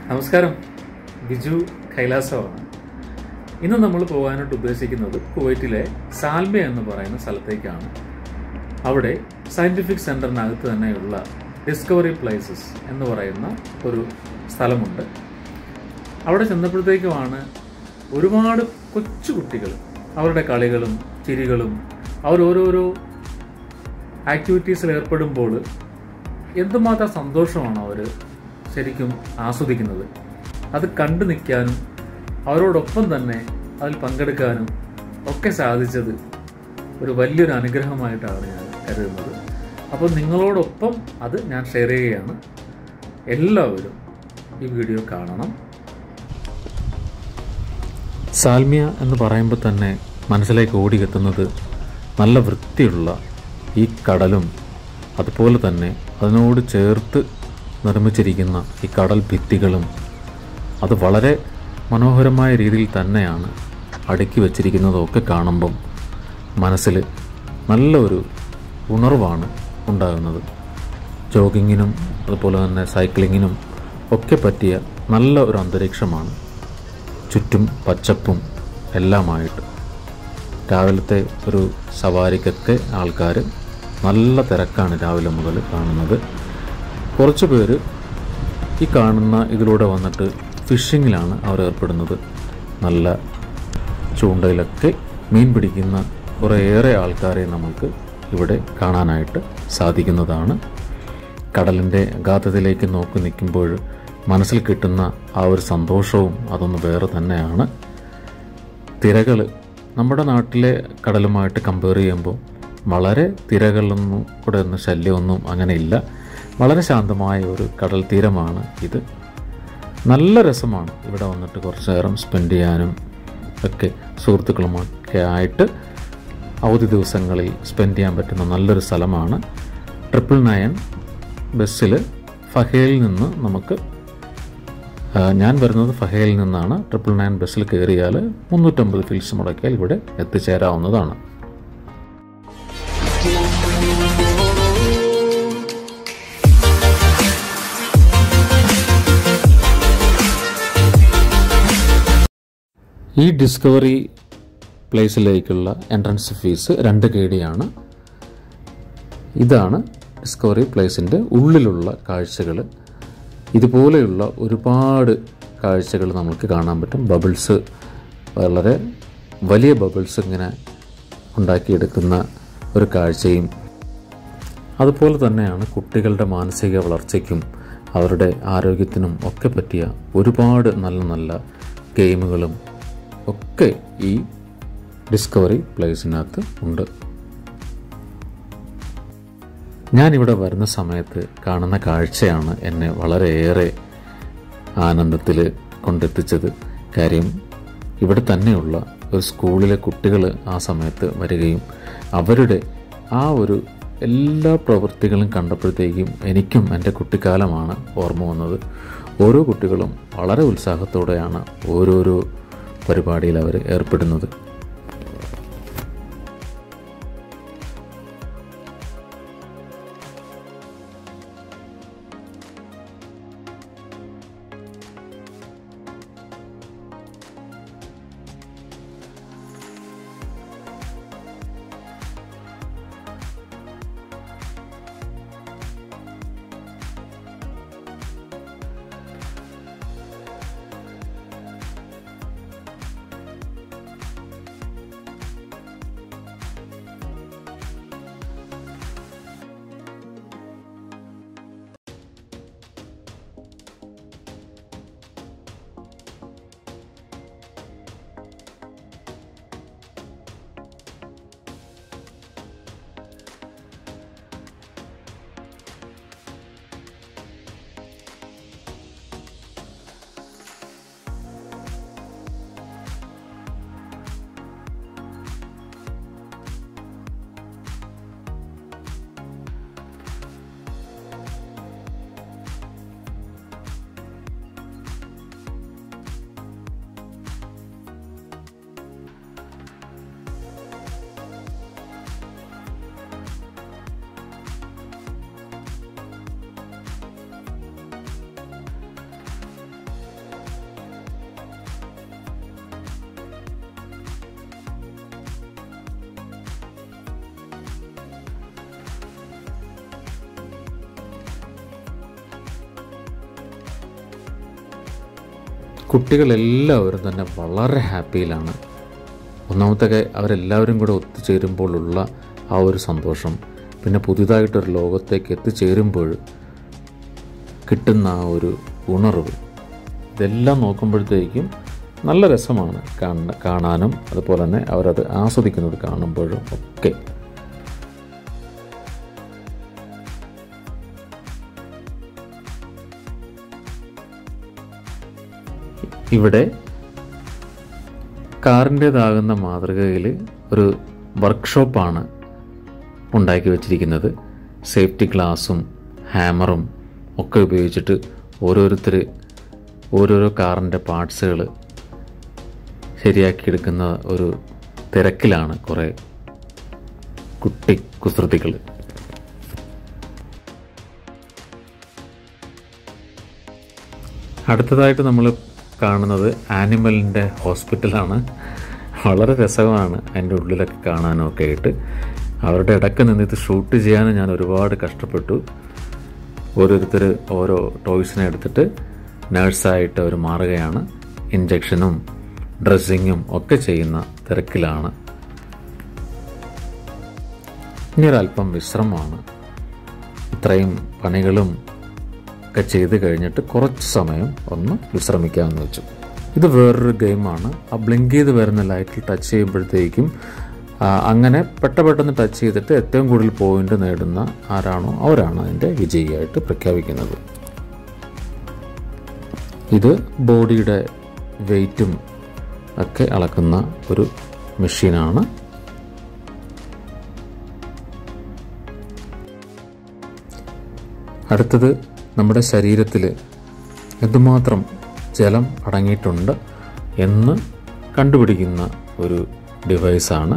നമസ്കാരം ബിജു കൈലാസമാണ് ഇന്ന് നമ്മൾ പോകാനായിട്ട് ഉദ്ദേശിക്കുന്നത് കുവൈറ്റിലെ സാൽമ എന്ന് പറയുന്ന സ്ഥലത്തേക്കാണ് അവിടെ സയൻറ്റിഫിക് സെൻറ്ററിനകത്ത് തന്നെയുള്ള ഡിസ്കവറി പ്ലേസസ് എന്ന് പറയുന്ന ഒരു സ്ഥലമുണ്ട് അവിടെ ചെന്നപ്പോഴത്തേക്കുമാണ് ഒരുപാട് കൊച്ചു കുട്ടികൾ അവരുടെ കളികളും ചിരികളും അവർ ഓരോരോ ആക്ടിവിറ്റീസിൽ ഏർപ്പെടുമ്പോൾ എന്തുമാത്രം സന്തോഷമാണ് അവർ ശരിക്കും ആസ്വദിക്കുന്നത് അത് കണ്ടു നിൽക്കാനും അവരോടൊപ്പം തന്നെ അതിൽ പങ്കെടുക്കാനും ഒക്കെ സാധിച്ചത് ഒരു വലിയൊരു അനുഗ്രഹമായിട്ടാണ് ഞാൻ കരുതുന്നത് അപ്പോൾ നിങ്ങളോടൊപ്പം അത് ഞാൻ ഷെയർ ചെയ്യുകയാണ് എല്ലാവരും ഈ വീഡിയോ കാണണം സാൽമിയ എന്ന് പറയുമ്പോൾ തന്നെ മനസ്സിലേക്ക് ഓടിയെത്തുന്നത് നല്ല വൃത്തിയുള്ള ഈ കടലും അതുപോലെ തന്നെ അതിനോട് ചേർത്ത് നിർമ്മിച്ചിരിക്കുന്ന ഈ കടൽ ഭിത്തികളും അത് വളരെ മനോഹരമായ രീതിയിൽ തന്നെയാണ് അടുക്കി വച്ചിരിക്കുന്നതൊക്കെ കാണുമ്പം മനസ്സിൽ നല്ല ഒരു ഉണർവാണ് ഉണ്ടാകുന്നത് ജോഗിങ്ങിനും അതുപോലെ തന്നെ സൈക്ലിങ്ങിനും ഒക്കെ പറ്റിയ നല്ല ഒരു അന്തരീക്ഷമാണ് ചുറ്റും പച്ചപ്പും എല്ലാമായിട്ട് രാവിലത്തെ ഒരു സവാരിക്കൊക്കെ ആൾക്കാർ നല്ല തിരക്കാണ് രാവിലെ മുതൽ കാണുന്നത് കുറച്ച് പേര് ഈ കാണുന്ന ഇതിലൂടെ വന്നിട്ട് ഫിഷിങ്ങിലാണ് അവർ ഏർപ്പെടുന്നത് നല്ല ചൂണ്ടയിലൊക്കെ മീൻ പിടിക്കുന്ന കുറേയേറെ ആൾക്കാരെ നമുക്ക് ഇവിടെ കാണാനായിട്ട് സാധിക്കുന്നതാണ് കടലിൻ്റെ അഗാധത്തിലേക്ക് നോക്കി നിൽക്കുമ്പോൾ മനസ്സിൽ കിട്ടുന്ന ആ ഒരു സന്തോഷവും അതൊന്ന് വേറെ തന്നെയാണ് തിരകൾ നമ്മുടെ നാട്ടിലെ കടലുമായിട്ട് കമ്പയർ ചെയ്യുമ്പോൾ വളരെ തിരകളൊന്നും കൂടെ ഒന്നും ശല്യമൊന്നും അങ്ങനെ ഇല്ല വളരെ ശാന്തമായ ഒരു കടൽ തീരമാണ് ഇത് നല്ല രസമാണ് ഇവിടെ വന്നിട്ട് കുറച്ച് നേരം സ്പെൻഡ് ചെയ്യാനും ഒക്കെ സുഹൃത്തുക്കളുമൊക്കെ ആയിട്ട് അവധി ദിവസങ്ങളിൽ സ്പെൻഡ് ചെയ്യാൻ പറ്റുന്ന നല്ലൊരു സ്ഥലമാണ് ട്രിപ്പിൾ നയൻ ബസ്സിൽ ഫഹയിൽ നിന്ന് നമുക്ക് ആ, ഞാൻ വരുന്നത് ഫഹയിൽ നിന്നാണ് ട്രിപ്പിൾ നയൻ ബസ്സിൽ കയറിയാൽ മുന്നൂറ്റമ്പത് ഫീൽസ് മുടക്കിയാൽ ഇവിടെ എത്തിച്ചേരാവുന്നതാണ് ഈ ഡിസ്കവറി പ്ലേസിലേക്കുള്ള എൻട്രൻസ് ഫീസ് രണ്ട് കെ ഡിയാണ് ഇതാണ് ഡിസ്കവറി പ്ലേസിൻ്റെ ഉള്ളിലുള്ള കാഴ്ചകൾ ഇതുപോലെയുള്ള ഒരുപാട് കാഴ്ചകൾ നമുക്ക് കാണാൻ പറ്റും ബബിൾസ് വളരെ വലിയ ബബിൾസ് ഇങ്ങനെ ഉണ്ടാക്കിയെടുക്കുന്ന ഒരു കാഴ്ചയും അതുപോലെ തന്നെയാണ് കുട്ടികളുടെ മാനസിക വളർച്ചയ്ക്കും അവരുടെ ആരോഗ്യത്തിനും ഒക്കെ പറ്റിയ ഒരുപാട് നല്ല നല്ല ഗെയിമുകളും ഒക്കെ ഈ ഡിസ്കവറി പ്ലേസിനകത്ത് ഉണ്ട് ഞാനിവിടെ വരുന്ന സമയത്ത് കാണുന്ന കാഴ്ചയാണ് എന്നെ വളരെയേറെ ആനന്ദത്തിൽ കൊണ്ടെത്തിച്ചത് കാര്യം ഇവിടെ തന്നെയുള്ള ഒരു സ്കൂളിലെ കുട്ടികൾ ആ സമയത്ത് വരികയും അവരുടെ ആ ഒരു എല്ലാ പ്രവൃത്തികളും കണ്ടപ്പോഴത്തേക്കും എനിക്കും എൻ്റെ കുട്ടിക്കാലമാണ് ഓർമ്മ വന്നത് ഓരോ കുട്ടികളും വളരെ ഉത്സാഹത്തോടെയാണ് ഓരോരോ പരിപാടിയിൽ അവർ ഏർപ്പെടുന്നത് കുട്ടികളെല്ലാവരും തന്നെ വളരെ ഹാപ്പിയിലാണ് ഒന്നാമത്തെ കാര്യം അവരെല്ലാവരും കൂടെ ഒത്തുചേരുമ്പോഴുള്ള ആ ഒരു സന്തോഷം പിന്നെ പുതിയതായിട്ടൊരു ലോകത്തേക്ക് എത്തിച്ചേരുമ്പോൾ കിട്ടുന്ന ആ ഒരു ഉണർവ് ഇതെല്ലാം നോക്കുമ്പോഴത്തേക്കും നല്ല രസമാണ് കാണ കാണാനും അതുപോലെ തന്നെ അവരത് ആസ്വദിക്കുന്നത് കാണുമ്പോഴും ഒക്കെ ഇവിടെ കാറിൻ്റേതാകുന്ന മാതൃകയിൽ ഒരു വർക്ക്ഷോപ്പാണ് ഉണ്ടാക്കി വച്ചിരിക്കുന്നത് സേഫ്റ്റി ഗ്ലാസും ഹാമറും ഒക്കെ ഉപയോഗിച്ചിട്ട് ഓരോരുത്തർ ഓരോരോ കാറിൻ്റെ പാർട്സുകൾ ശരിയാക്കിയെടുക്കുന്ന ഒരു തിരക്കിലാണ് കുറേ കുട്ടി കുസൃതികൾ അടുത്തതായിട്ട് നമ്മൾ കാണുന്നത് ആനിമലിൻ്റെ ഹോസ്പിറ്റലാണ് വളരെ രസമാണ് അതിൻ്റെ ഉള്ളിലൊക്കെ കാണാനും ഒക്കെ ആയിട്ട് അവരുടെ ഇടയ്ക്ക് നിന്ന് ഇത് ഷൂട്ട് ചെയ്യാനും ഞാൻ ഒരുപാട് കഷ്ടപ്പെട്ടു ഓരോരുത്തർ ഓരോ ടോയ്സിനെ എടുത്തിട്ട് നേഴ്സായിട്ട് അവർ മാറുകയാണ് ഇഞ്ചക്ഷനും ഡ്രസ്സിങ്ങും ഒക്കെ ചെയ്യുന്ന തിരക്കിലാണ് ഇനി ഒരല്പം വിശ്രമമാണ് ഇത്രയും പണികളും ഒക്കെ ചെയ്ത് കഴിഞ്ഞിട്ട് കുറച്ച് സമയം ഒന്ന് വിശ്രമിക്കാമെന്ന് വെച്ചു ഇത് വേറൊരു ഗെയിമാണ് ആ ബ്ലിങ്ക് ചെയ്ത് വരുന്ന ലൈറ്റിൽ ടച്ച് ചെയ്യുമ്പോഴത്തേക്കും ആ, അങ്ങനെ പെട്ട പെട്ടെന്ന് ടച്ച് ചെയ്തിട്ട് ഏറ്റവും കൂടുതൽ പോയിന്റ് നേടുന്ന ആരാണോ അവരാണ് അതിൻ്റെ വിജയിയായിട്ട് പ്രഖ്യാപിക്കുന്നത് ഇത് ബോഡിയുടെ വെയിറ്റും ഒക്കെ അളക്കുന്ന ഒരു മെഷീനാണ് അടുത്തത് നമ്മുടെ ശരീരത്തിൽ എന്തുമാത്രം ജലം അടങ്ങിയിട്ടുണ്ട് എന്ന് കണ്ടുപിടിക്കുന്ന ഒരു ഡിവൈസാണ്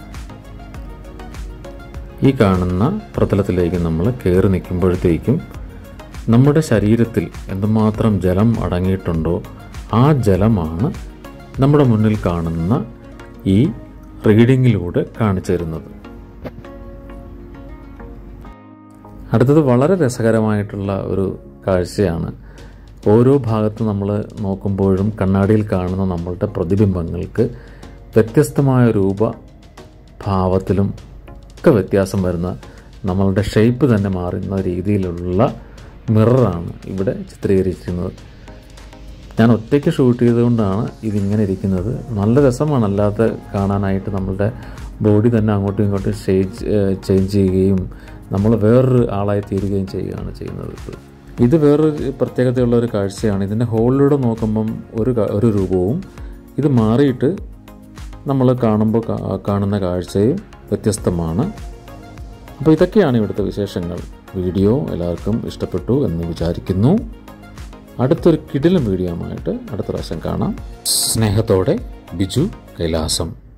ഈ കാണുന്ന പ്രതലത്തിലേക്ക് നമ്മൾ കയറി നിൽക്കുമ്പോഴത്തേക്കും നമ്മുടെ ശരീരത്തിൽ എന്തുമാത്രം ജലം അടങ്ങിയിട്ടുണ്ടോ ആ ജലമാണ് നമ്മുടെ മുന്നിൽ കാണുന്ന ഈ റീഡിങ്ങിലൂടെ കാണിച്ചു തരുന്നത് അടുത്തത് വളരെ രസകരമായിട്ടുള്ള ഒരു കാഴ്ചയാണ് ഓരോ ഭാഗത്ത് നമ്മൾ നോക്കുമ്പോഴും കണ്ണാടിയിൽ കാണുന്ന നമ്മളുടെ പ്രതിബിംബങ്ങൾക്ക് വ്യത്യസ്തമായ രൂപ ഭാവത്തിലും ഒക്കെ വ്യത്യാസം വരുന്ന നമ്മളുടെ ഷേപ്പ് തന്നെ മാറുന്ന രീതിയിലുള്ള മിററാണ് ഇവിടെ ചിത്രീകരിച്ചിരിക്കുന്നത് ഞാൻ ഒറ്റയ്ക്ക് ഷൂട്ട് ചെയ്തുകൊണ്ടാണ് ഇതിങ്ങനെ ഇരിക്കുന്നത് നല്ല രസമാണ് അല്ലാതെ കാണാനായിട്ട് നമ്മളുടെ ബോഡി തന്നെ അങ്ങോട്ടും ഇങ്ങോട്ടും ചേഞ്ച് ചേഞ്ച് ചെയ്യുകയും നമ്മൾ വേറൊരു ആളായി തീരുകയും ചെയ്യുകയാണ് ചെയ്യുന്നത് ഇത്. ഇത് വേറൊരു പ്രത്യേകതയുള്ള ഒരു കാഴ്ചയാണ് ഇതിൻ്റെ ഹോളിലൂടെ നോക്കുമ്പം ഒരു കാ- ഒരു രൂപവും ഇത് മാറിയിട്ട് നമ്മൾ കാണുമ്പോൾ കാ- കാണുന്ന കാഴ്ചയും വ്യത്യസ്തമാണ് അപ്പോൾ ഇതൊക്കെയാണ് ഇവിടുത്തെ വിശേഷങ്ങൾ വീഡിയോ എല്ലാവർക്കും ഇഷ്ടപ്പെട്ടു എന്ന് വിചാരിക്കുന്നു അടുത്തൊരു കിടിലം വീഡിയോ ആയിട്ട് അടുത്ത പ്രാവശ്യം കാണാം സ്നേഹത്തോടെ ബിജു കൈലാസം